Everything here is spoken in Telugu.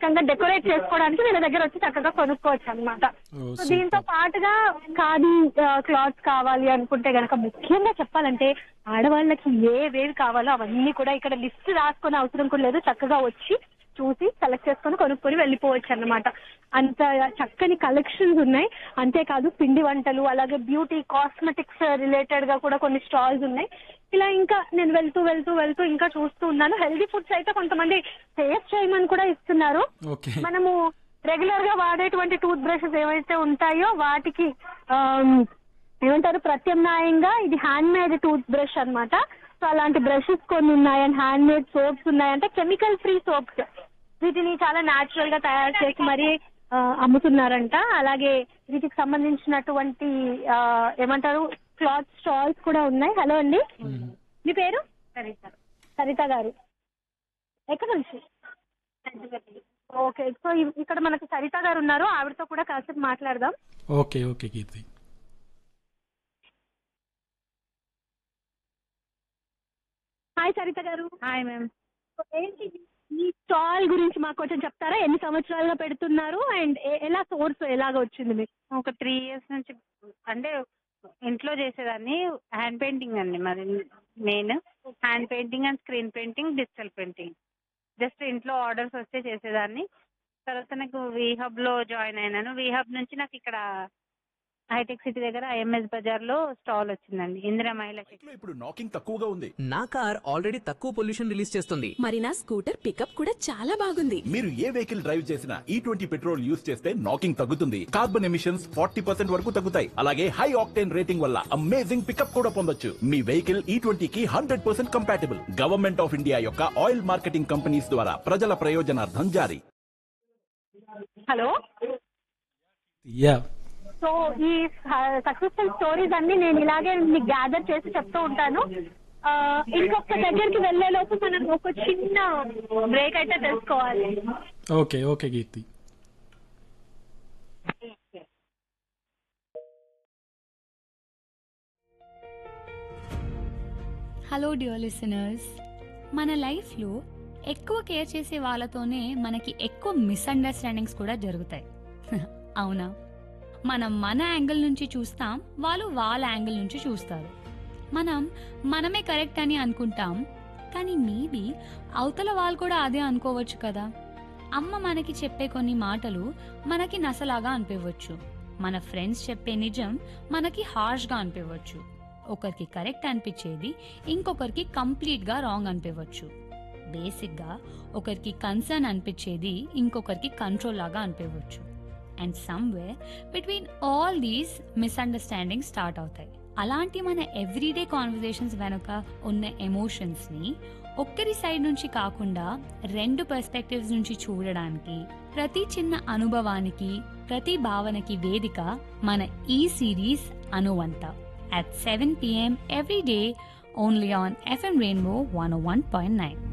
ప్రత్యేకంగా డెకరేట్ చేసుకోవడానికి వీళ్ళ దగ్గర వచ్చి చక్కగా కొనుక్కోవచ్చు అనమాట ఓ, సో దీంతో సూపర్. పాటుగా ఖాదీ క్లాత్స్ కావాలి అనుకుంటే గనక ముఖ్యంగా చెప్పాలంటే ఆడవాళ్ళకి ఏవేవి కావాలో అవన్నీ కూడా ఇక్కడ లిస్ట్ రాసుకునే అవసరం కూడా లేదు చక్కగా వచ్చి చూసి సెలెక్ట్ చేసుకొని కొనుక్కొని వెళ్ళిపోవచ్చు అన్నమాట అంత చక్కని కలెక్షన్స్ ఉన్నాయి అంతేకాదు పిండి వంటలు అలాగే బ్యూటీ కాస్మెటిక్స్ రిలేటెడ్ గా కూడా కొన్ని స్టాల్స్ ఉన్నాయి ఇలా ఇంకా నేను వెళ్తూ వెళ్తూ వెళ్తూ ఇంకా చూస్తూ ఉన్నాను హెల్దీ ఫుడ్స్ అయితే కొంతమంది టేస్ట్ చేయమని కూడా ఇస్తున్నారు ఓకే మనము రెగ్యులర్ గా వాడేటువంటి టూత్ బ్రషెస్ ఏవైతే ఉంటాయో వాటికి ఆమ్, ఏమంటారు ప్రత్యామ్నాయంగా ఇది హ్యాండ్ మేడ్ టూత్ బ్రష్ అన్నమాట సో అలాంటి బ్రషెస్ కొన్ని ఉన్నాయి అండ్ హ్యాండ్ మేడ్ సోప్స్ ఉన్నాయి అంటే కెమికల్ ఫ్రీ సోప్స్ వీటిని చాలా న్యాచురల్ గా తయారు చేసి మరీ ఆ, అమ్ముతున్నారంట అలాగే వీటికి సంబంధించినటువంటి ఆ, ఏమంటారు క్లాత్ స్టాల్స్ కూడా ఉన్నాయి హలో అండి మీ పేరు సరిత సరిత గారు ఎక్కడ నుంచి ఓకే సో ఇ- ఇక్కడ మనకి సరిత గారు ఉన్నారు ఆవిడతో కూడా కాసేపు మాట్లాడదాం okay okay Keerthi hi Saritha garu hi ma'am so ఏంటి ఈ స్టాల్ గురించి మాకు కొంచెం చెప్తారా ఎన్ని సంవత్సరాలుగా పెడుతున్నారు అండ్ ఎలా సోర్స్ ఎలాగ వచ్చింది మీకు ఒక త్రీ ఇయర్స్ నుంచి అంటే ఇంట్లో చేసేదాన్ని హ్యాండ్ పెయింటింగ్ అండి మరి main hand painting and screen painting digital painting just ఇంట్లో ఆర్డర్స్ వస్తే చేసేదాన్ని తర్వాత నాకు వీహబ్ లో జాయిన్ అయినాను వీహబ్ నుంచి నాకు ఇక్కడ హైటెక్ సిటీ దగ్గర ఐఎంఎస్ బజార్ లో స్టాల్ వచ్చిందండి ఇందిరా మహిళ బైక్ లో ఇప్పుడు నాకింగ్ తక్కువగా ఉంది నా కార్ ఆల్రెడీ తక్కువ పొల్యూషన్ రిలీజ్ చేస్తుంది మరి నా స్కూటర్ పికప్ కూడా చాలా బాగుంది మీరు ఏ వెహికల్ డ్రైవ్ చేసినా ఈ ట్వంటీ పెట్రోల్ యూస్ చేస్తే నాకింగ్ తగ్గుతుంది కార్బన్ ఎమిషన్స్ ఫార్టీ పర్సెంట్ వరకు తగ్గుతాయి అలాగే హై ఆక్టేన్ రేటింగ్ వల్ల అమేజింగ్ పికప్ కూడా పొందొచ్చు మీ వెహికల్ ఈ ట్వంటీకి hundred percent compatible government of India యొక్క ఆయిల్ మార్కెటింగ్ కంపెనీస్ ద్వారా ప్రజల ప్రయోజనార్థం జారీ హలో యా సో ఈ సక్సెస్ఫుల్ స్టోరీస్ అన్ని నేను ఇలాగే మీకు గ్యాదర్ చేసి చెప్తూ ఉంటాను ఆ, ఇంకొక దగ్గరికి వెళ్లే లోపు మనం ఒక చిన్న బ్రేక్ అయితే తెలుసుకోవాలి okay okay Keerthi hello dear listeners మన లైఫ్లో ఎక్కువ కేర్ చేసే వాళ్ళతోనే మనకి ఎక్కువ మిస్అండర్స్టాండింగ్స్ కూడా జరుగుతాయి అవునా మనం మన యాంగిల్ నుంచి చూస్తాం వాళ్ళు వాళ్ళ యాంగిల్ నుంచి చూస్తారు మనం మనమే కరెక్ట్ అని అనుకుంటాం కానీ మేబీ అవతల వాళ్ళు కూడా అదే అనుకోవచ్చు కదా అమ్మ మనకి చెప్పే కొన్ని మాటలు మనకి నసలాగా అనిపించవచ్చు మన ఫ్రెండ్స్ చెప్పే నిజం మనకి హార్ష్గా అనిపించవచ్చు ఒకరికి కరెక్ట్ అనిపించేది ఇంకొకరికి కంప్లీట్గా రాంగ్ అనిపించవచ్చు బేసిక్గా ఒకరికి కన్సర్న్ అనిపించేది ఇంకొకరికి కంట్రోల్ లాగా అనిపించవచ్చు and somewhere between all these misunderstanding start అవుతాయి అలాంటి మన ఎవ్రీడే కాన్వర్జేషన్స్ వెనుక ఉన్న ఎమోషన్స్ని ఒక్కరి సైడ్ నుంచి కాకుండా రెండు పర్స్పెక్టివ్స్ నుంచి చూడడానికి ప్రతి చిన్న అనుభవానికి ప్రతి భావనకి వేదిక మన ఈ సిరీస్ అనువంత at 7 p.m. every day only on FM Rainbow 101.9.